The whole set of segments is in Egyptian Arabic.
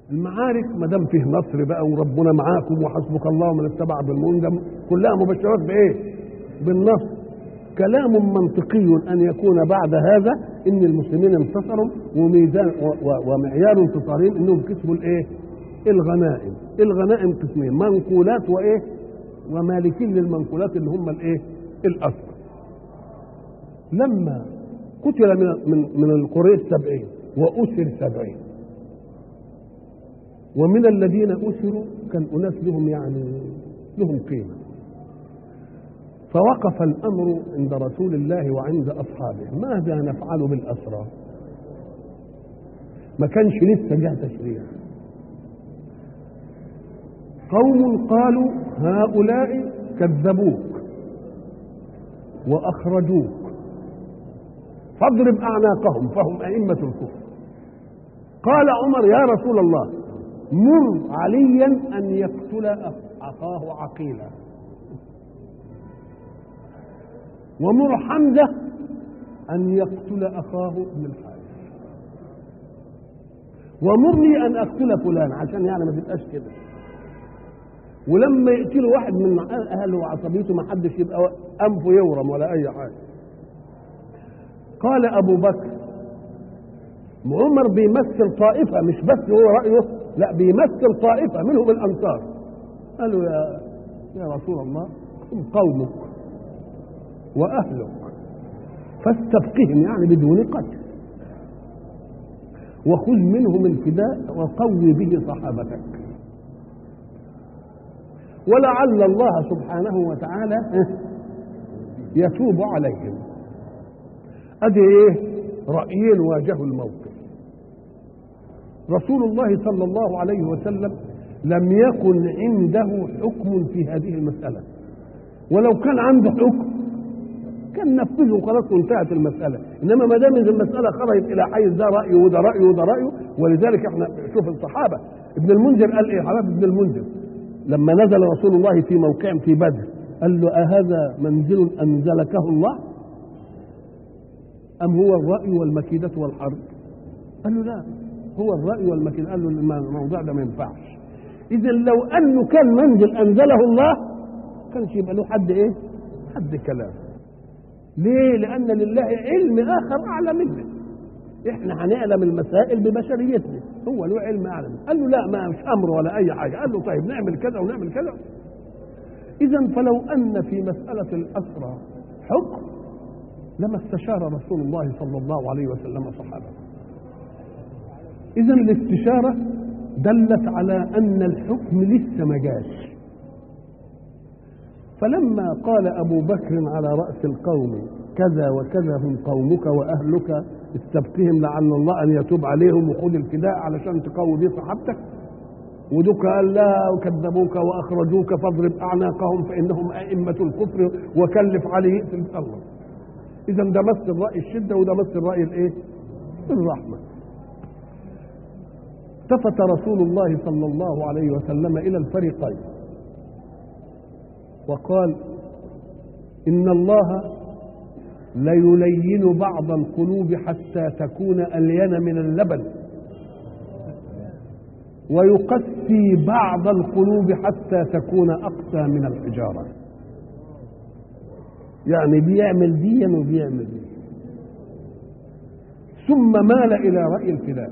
المعارك ما دام فيه نصر بقى وربنا معاكم وحسبك الله ومن اتبع بالمنجم كلها مبشرات بايه؟ بالنصر كلام منطقي ان يكون بعد هذا ان المسلمين انتصروا وميزان و- و- ومعيار انتصارهم انهم كسبوا الايه؟ الغنائم، الغنائم قسمين منقولات وايه؟ ومالكين للمنقولات اللي هم الايه؟ الاسرى. لما قتل من من من القريش سبعين واسر سبعين ومن الذين اسروا كان اناس لهم يعني لهم قيمه فوقف الامر عند رسول الله وعند اصحابه ماذا نفعل بالاسرى ما كانش لسه جه تشريع قوم قالوا هؤلاء كذبوك واخرجوك فاضرب اعناقهم فهم ائمه الكفر قال عمر يا رسول الله مر عليا ان يقتل اخاه عقيلا ومر حمزه ان يقتل اخاه ابن الحارث ومرني ان اقتل فلان عشان يعني ما تبقاش كده ولما يقتلوا واحد من اهله وعصبيته ما حدش يبقى انفه يورم ولا اي حاجه قال ابو بكر عمر بيمثل طائفه مش بس هو رايه لا بيمثل طائفه منهم الانصار قالوا يا يا رسول الله هم قومك واهلك فاستبقهم يعني بدون قتل وخذ منهم الفداء وقوي به صحابتك ولعل الله سبحانه وتعالى يتوب عليهم ادي ايه رايين واجهوا الموقف رسول الله صلى الله عليه وسلم لم يكن عنده حكم في هذه المساله ولو كان عنده حكم كان نفذه خلاص وانتهت المساله انما ما دام المساله خرجت الى حيز ده رايه وده رايه وده رايه ولذلك احنا شوف الصحابه ابن المنذر قال ايه حضرتك ابن المنذر لما نزل رسول الله في موقع في بدر قال له أهذا منزل أنزلكه الله أم هو الرأي والمكيدة والحرب قال له لا هو الرأي والمكيدة قال له الموضوع ده ما ينفعش إذا لو أنه كان منزل أنزله الله كانش يبقى له حد إيه حد كلام ليه لأن لله علم آخر أعلى منه احنا هنعلم المسائل ببشريتنا هو له علم اعلم قال له لا ما مش امر ولا اي حاجه قال له طيب نعمل كذا ونعمل كذا اذا فلو ان في مساله الاسرى حكم لما استشار رسول الله صلى الله عليه وسلم صحابه اذا الاستشاره دلت على ان الحكم لسه ما جاش فلما قال ابو بكر على راس القوم كذا وكذا هم قومك واهلك استبقهم لعل الله ان يتوب عليهم وخذ الفداء علشان تقوي بيه صحابتك ودك قال لا وكذبوك واخرجوك فاضرب اعناقهم فانهم ائمه الكفر وكلف عليه في الله اذا ده مثل راي الشده وده مثل راي الايه الرحمه التفت رسول الله صلى الله عليه وسلم الى الفريقين وقال ان الله ليلين بعض القلوب حتى تكون الين من اللبن ويقسي بعض القلوب حتى تكون اقسى من الحجاره يعني بيعمل ديا وبيعمل دي ثم مال الى راي الفداء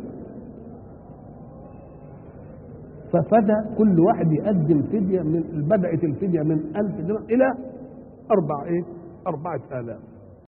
ففدى كل واحد يقدم فدية من بدأت الفدية من ألف درهم إلى أربع إيه؟ أربعة آلاف